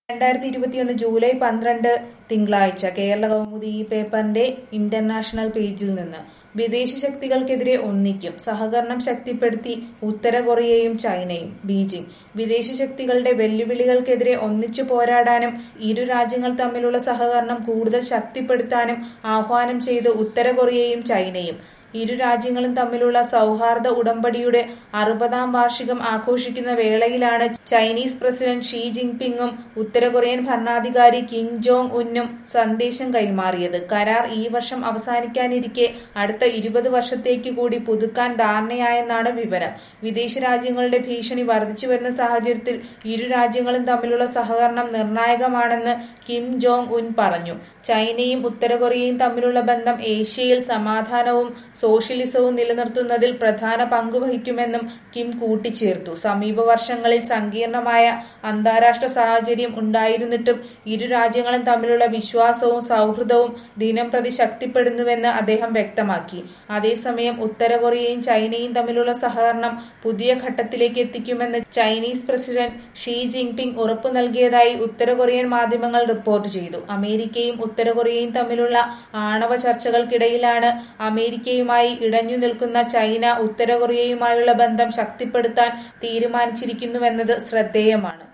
രണ്ടായിരത്തി ഇരുപത്തിയൊന്ന് ജൂലൈ പന്ത്രണ്ട് തിങ്കളാഴ്ച കേരള കൗമുദി ഈ പേപ്പറിന്റെ ഇന്റർനാഷണൽ പേജിൽ നിന്ന് വിദേശ ശക്തികൾക്കെതിരെ ഒന്നിക്കും സഹകരണം ശക്തിപ്പെടുത്തി ഉത്തര കൊറിയയും ചൈനയും ബീജിംഗ് വിദേശ ശക്തികളുടെ വെല്ലുവിളികൾക്കെതിരെ ഒന്നിച്ചു പോരാടാനും ഇരു രാജ്യങ്ങൾ തമ്മിലുള്ള സഹകരണം കൂടുതൽ ശക്തിപ്പെടുത്താനും ആഹ്വാനം ചെയ്ത് ഉത്തര കൊറിയയും ചൈനയും ഇരു രാജ്യങ്ങളും തമ്മിലുള്ള സൗഹാർദ്ദ ഉടമ്പടിയുടെ അറുപതാം വാർഷികം ആഘോഷിക്കുന്ന വേളയിലാണ് ചൈനീസ് പ്രസിഡന്റ് ഷീ ജിൻപിങ്ങും ഉത്തര കൊറിയൻ ഭരണാധികാരി കിം ജോങ് ഉന്നും സന്ദേശം കൈമാറിയത് കരാർ ഈ വർഷം അവസാനിക്കാനിരിക്കെ അടുത്ത ഇരുപത് വർഷത്തേക്ക് കൂടി പുതുക്കാൻ ധാരണയായെന്നാണ് വിവരം വിദേശ രാജ്യങ്ങളുടെ ഭീഷണി വർദ്ധിച്ചു വരുന്ന സാഹചര്യത്തിൽ ഇരു രാജ്യങ്ങളും തമ്മിലുള്ള സഹകരണം നിർണായകമാണെന്ന് കിം ജോങ് ഉൻ പറഞ്ഞു ചൈനയും ഉത്തര കൊറിയയും തമ്മിലുള്ള ബന്ധം ഏഷ്യയിൽ സമാധാനവും സോഷ്യലിസവും നിലനിർത്തുന്നതിൽ പ്രധാന പങ്കുവഹിക്കുമെന്നും കിം കൂട്ടിച്ചേർത്തു സമീപ വർഷങ്ങളിൽ സങ്കീർണമായ അന്താരാഷ്ട്ര സാഹചര്യം ഉണ്ടായിരുന്നിട്ടും ഇരു രാജ്യങ്ങളും തമ്മിലുള്ള വിശ്വാസവും സൗഹൃദവും ദിനം പ്രതി ശക്തിപ്പെടുന്നുവെന്ന് അദ്ദേഹം വ്യക്തമാക്കി അതേസമയം ഉത്തര കൊറിയയും ചൈനയും തമ്മിലുള്ള സഹകരണം പുതിയ ഘട്ടത്തിലേക്ക് എത്തിക്കുമെന്ന് ചൈനീസ് പ്രസിഡന്റ് ഷീ ജിൻപിങ് ഉറപ്പു നൽകിയതായി ഉത്തര കൊറിയൻ മാധ്യമങ്ങൾ റിപ്പോർട്ട് ചെയ്തു അമേരിക്കയും ഉത്തര കൊറിയയും തമ്മിലുള്ള ആണവ ചർച്ചകൾക്കിടയിലാണ് അമേരിക്കയുമായി ഇടഞ്ഞു നിൽക്കുന്ന ചൈന ഉത്തര കൊറിയയുമായുള്ള ബന്ധം ശക്തിപ്പെടുത്താൻ തീരുമാനിച്ചിരിക്കുന്നുവെന്നത് ശ്രദ്ധേയമാണ്